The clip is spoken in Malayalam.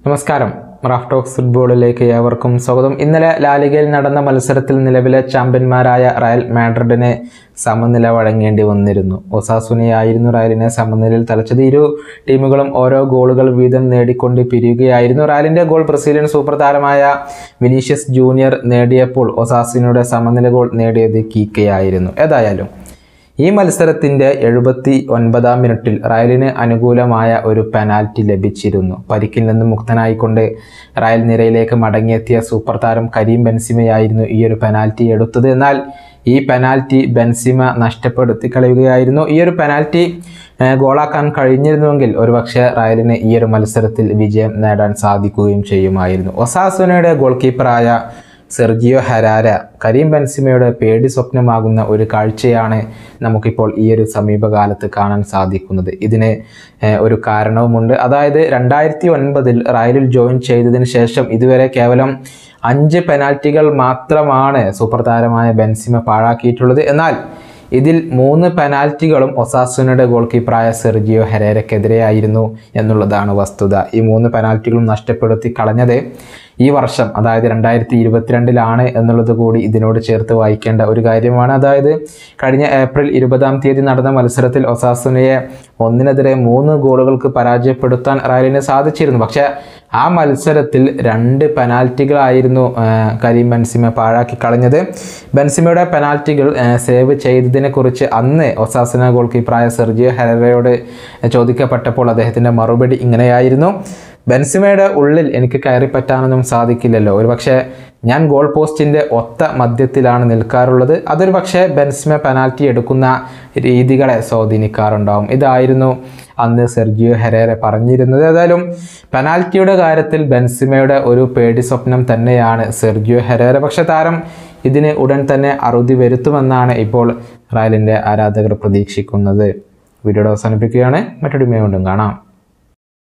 നമസ്കാരം റാഫ് ടോക്സ് ഫുട്ബോളിലേക്ക് ഏവർക്കും സ്വാഗതം ഇന്നലെ ലാലിഗയിൽ നടന്ന മത്സരത്തിൽ നിലവിലെ ചാമ്പ്യന്മാരായ റയൽ മാഡ്രിഡിന് സമനില വഴങ്ങേണ്ടി വന്നിരുന്നു ഒസാസുനിയായിരുന്നു റയലിനെ സമനിലയിൽ തളച്ചത് ഇരു ടീമുകളും ഓരോ ഗോളുകൾ വീതം നേടിക്കൊണ്ട് പിരിയുകയായിരുന്നു റയലിന്റെ ഗോൾ ബ്രസീലിയൻ സൂപ്പർ താരമായ വിനീഷ്യസ് ജൂനിയർ നേടിയപ്പോൾ ഒസാസുനിയുടെ സമനില ഗോൾ നേടിയത് കീക്കയായിരുന്നു ഏതായാലും ഈ മത്സരത്തിന്റെ എഴുപത്തി ഒൻപതാം മിനിറ്റിൽ റയലിന് അനുകൂലമായ ഒരു പെനാൽറ്റി ലഭിച്ചിരുന്നു പരിക്കിൽ നിന്ന് മുക്തനായിക്കൊണ്ട് റയൽ നിരയിലേക്ക് മടങ്ങിയെത്തിയ സൂപ്പർ താരം കരീം ബെൻസിമയായിരുന്നു ഈ ഒരു പെനാൽറ്റി എടുത്തത് എന്നാൽ ഈ പെനാൽറ്റി ബെൻസിമ നഷ്ടപ്പെടുത്തി കളയുകയായിരുന്നു ഈ ഒരു പെനാൽറ്റി ഏഹ്, ഗോളാക്കാൻ കഴിഞ്ഞിരുന്നുവെങ്കിൽ ഒരുപക്ഷെ റയലിന് ഈ ഒരു മത്സരത്തിൽ വിജയം നേടാൻ സാധിക്കുകയും ചെയ്യുമായിരുന്നു ഒസാസുനയുടെ ഗോൾ കീപ്പറായ സെർജിയോ ഹരാര കരീം ബെൻസിമയുടെ പേടി സ്വപ്നമാകുന്ന ഒരു കാഴ്ചയാണ് നമുക്കിപ്പോൾ ഈ ഒരു സമീപകാലത്ത് കാണാൻ സാധിക്കുന്നത് ഇതിന് ഏഹ്, ഒരു കാരണവുമുണ്ട് അതായത് രണ്ടായിരത്തി ഒൻപതിൽ റയലിൽ ജോയിൻ ചെയ്തതിന് ശേഷം ഇതുവരെ കേവലം അഞ്ച് പെനാൽറ്റികൾ മാത്രമാണ് സൂപ്പർ താരമായ ബെൻസിമ പാഴാക്കിയിട്ടുള്ളത് എന്നാൽ ഇതിൽ മൂന്ന് പെനാൽറ്റികളും ഒസാസുനയുടെ ഗോൾ കീപ്പറായ സെർജിയോ ഹെരേരക്കെതിരെയായിരുന്നു എന്നുള്ളതാണ് വസ്തുത ഈ മൂന്ന് പെനാൽറ്റികളും നഷ്ടപ്പെടുത്തി കളഞ്ഞത് ഈ വർഷം അതായത് രണ്ടായിരത്തി ഇരുപത്തിരണ്ടിലാണ് എന്നുള്ളത് കൂടി ഇതിനോട് ചേർത്ത് വായിക്കേണ്ട ഒരു കാര്യമാണ് അതായത് കഴിഞ്ഞ ഏപ്രിൽ ഇരുപതാം തീയതി നടന്ന മത്സരത്തിൽ ഒസാസുനയെ ഒന്നിനെതിരെ മൂന്ന് ഗോളുകൾക്ക് പരാജയപ്പെടുത്താൻ റയലിന് സാധിച്ചിരുന്നു പക്ഷേ ആ മത്സരത്തിൽ രണ്ട് പെനാൽറ്റികളായിരുന്നു ആ, കരീം ബെൻസിമ പാഴാക്കി കളഞ്ഞത് ബെൻസിമയുടെ പെനാൽറ്റികൾ ആ, സേവ് ചെയ്തതിനെ കുറിച്ച് അന്ന് ഒസാസന ഗോൾ കീപ്പറായ സെർജിയോ ഹെറയോട് ചോദിക്കപ്പെട്ടപ്പോൾ അദ്ദേഹത്തിൻ്റെ മറുപടി ഇങ്ങനെയായിരുന്നു ബെൻസിമയുടെ ഉള്ളിൽ എനിക്ക് കയറി പറ്റാനൊന്നും സാധിക്കില്ലല്ലോ ഒരുപക്ഷെ ഞാൻ ഗോൾ പോസ്റ്റിൻ്റെ ഒത്ത മധ്യത്തിലാണ് നിൽക്കാറുള്ളത് അതൊരു പക്ഷേ ബെൻസിമ പെനാൽറ്റി എടുക്കുന്ന രീതികളെ സ്വാധീനിക്കാറുണ്ടാവും ഇതായിരുന്നു അന്ന് സെർജിയോ ഹെരേറെ പറഞ്ഞിരുന്നത് ഏതായാലും പെനാൽറ്റിയുടെ കാര്യത്തിൽ ബെൻസിമയുടെ ഒരു പേടി സ്വപ്നം തന്നെയാണ് സെർജിയോ ഹെരേറെ പക്ഷെ താരം ഇതിന് ഉടൻ തന്നെ അറുതി വരുത്തുമെന്നാണ് ഇപ്പോൾ റയലിൻ്റെ ആരാധകർ പ്രതീക്ഷിക്കുന്നത് വീഡിയോയുടെ അവസാനിപ്പിക്കുകയാണ് മറ്റൊരു കൊണ്ടും കാണാം